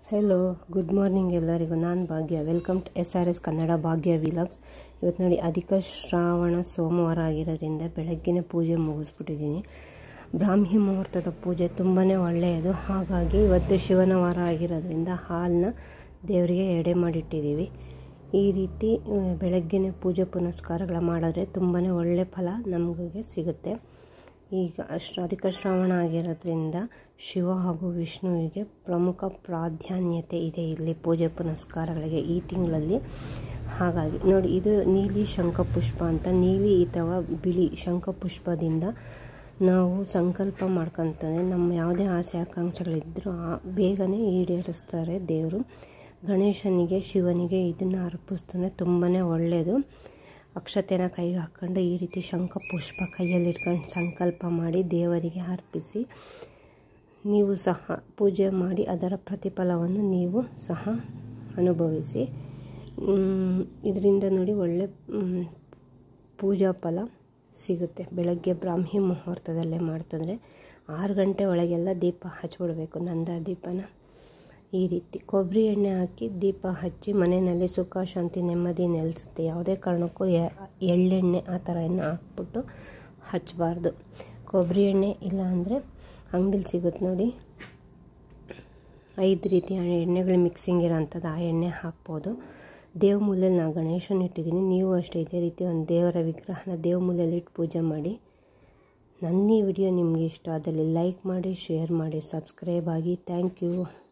hello good morning ಎಲ್ಲರಿಗೂ ನಾನು Bhagya welcome to S R S Kannada Bhagya vlogs ಇವತ್ತು ನೋಡಿ ಅಧಿಕ ಶ್ರಾವಣ ಸೋಮವಾರ ಆಗಿರೋದ್ರಿಂದ ಬೆಳಗ್ಗಿನ ಪೂಜೆ ಮುಗಿಸ್ಬಿಟ್ಟಿದ್ದೀನಿ ಬ್ರಾಹ್ಮಿ ಮುಹೂರ್ತದ ಪೂಜೆ ತುಂಬಾ ಒಳ್ಳೆಯದು ಹಾಗಾಗಿ ಇವತ್ತು ಶಿವನ ವಾರ ಆಗಿರೋದ್ರಿಂದ ಹಾಲನ್ನ ದೇವರಿಗೆ ಎಡೆ ಮಾಡಿಟ್ಟಿದ್ದೀವಿ ಈ ರೀತಿ ಆ, ಬೆಳಗ್ಗಿನ ಪೂಜೆ ಪುನಸ್ಕಾರಗಳ ಮಾಡಿದ್ರೆ ತುಂಬಾ ಒಳ್ಳೆಯ ಫಲ ನಮಗೆ ಸಿಗುತ್ತೆ ಈಗ ಅಷ್ಟು ಅಧಿಕ ಶ್ರಾವಣ ಆಗಿರೋದ್ರಿಂದ ಶಿವ ಹಾಗೂ ವಿಷ್ಣುವಿಗೆ ಪ್ರಮುಖ ಪ್ರಾಧಾನ್ಯತೆ ಇದೆ ಇಲ್ಲಿ ಪೂಜೆ ಪುನಸ್ಕಾರಗಳಿಗೆ ಈ ತಿಂಗಳಲ್ಲಿ ಹಾಗಾಗಿ ನೋಡಿ ಇದು ನೀಲಿ ಶಂಖಪುಷ್ಪ ಅಂತ ನೀಲಿ ಅಥವಾ ಬಿಳಿ ಶಂಖಪುಷ್ಪದಿಂದ ನಾವು ಸಂಕಲ್ಪ ಮಾಡ್ಕೊತಾರೆ ನಮ್ಮ ಯಾವುದೇ ಆಸೆ ಆಕಾಂಕ್ಷೆಗಳಿದ್ದರೂ ಆ ಬೇಗನೆ ಈಡೇರಿಸ್ತಾರೆ ದೇವರು ಗಣೇಶನಿಗೆ ಶಿವನಿಗೆ ಇದನ್ನು ಅರ್ಪಿಸ್ತಾನೆ ತುಂಬಾ ಒಳ್ಳೆಯದು ಅಕ್ಷತೆನ ಕೈಗೆ ಹಾಕ್ಕೊಂಡು ಈ ರೀತಿ ಶಂಖ ಪುಷ್ಪ ಕೈಯಲ್ಲಿ ಇಟ್ಕೊಂಡು ಸಂಕಲ್ಪ ಮಾಡಿ ದೇವರಿಗೆ ಅರ್ಪಿಸಿ ನೀವು ಸಹ ಪೂಜೆ ಮಾಡಿ ಅದರ ಪ್ರತಿಫಲವನ್ನು ನೀವು ಸಹ ಅನುಭವಿಸಿ ಇದರಿಂದ ನೋಡಿ ಒಳ್ಳೆ ಮ್, ಪೂಜಾ ಫಲ ಸಿಗುತ್ತೆ ಬೆಳಗ್ಗೆ ಬ್ರಾಹ್ಮಿ ಮುಹೂರ್ತದಲ್ಲೇ ಮಾಡ್ತಂದರೆ ಆರು ಗಂಟೆ ಒಳಗೆಲ್ಲ ದೀಪ ಹಚ್ಬಿಡ್ಬೇಕು ನಂದ ದೀಪನ ಈ ರೀತಿ ಕೊಬ್ಬರಿ ಎಣ್ಣೆ ಹಾಕಿ ದೀಪ ಹಚ್ಚಿ ಮನೆಯಲ್ಲಿ ಸುಖ ಶಾಂತಿ ನೆಮ್ಮದಿ ನೆಲೆಸುತ್ತೆ ಯಾವುದೇ ಕಾರಣಕ್ಕೂ ಎ- ಎಳ್ಳೆಣ್ಣೆ ಆ ಥರ ಎಣ್ಣೆ ಹಾಕ್ಬಿಟ್ಟು ಹಚ್ಚಬಾರ್ದು ಕೊಬ್ಬರಿ ಎಣ್ಣೆ ಇಲ್ಲ ಅಂದರೆ ಅಂಗಡಿಲಿ ಸಿಗುತ್ತೆ ನೋಡಿ ಐದು ರೀತಿ ಎಣ್ಣೆಗಳು ಮಿಕ್ಸಿಂಗ್ ಇರೋಂಥದ್ದು ಆ ಎಣ್ಣೆ ಹಾಕ್ಬೋದು ದೇವ ಮೂಲೆಯಲ್ಲಿ ನಾನು ಗಣೇಶನ ಇಟ್ಟಿದ್ದೀನಿ ನೀವು ಅಷ್ಟೇ ಇದೇ ರೀತಿ ಒಂದು ದೇವರ ವಿಗ್ರಹನ ದೇವ ಮೂಲೆಯಲ್ಲಿ ಇಟ್ಟು ಪೂಜೆ ಮಾಡಿ ನನ್ನ ಈ ವಿಡಿಯೋ ನಿಮಗೆ ಇಷ್ಟ ಆದಲ್ಲಿ ಲೈಕ್ ಮಾಡಿ ಶೇರ್ ಮಾಡಿ ಸಬ್ಸ್ಕ್ರೈಬ್ ಆಗಿ ಥ್ಯಾಂಕ್ ಯು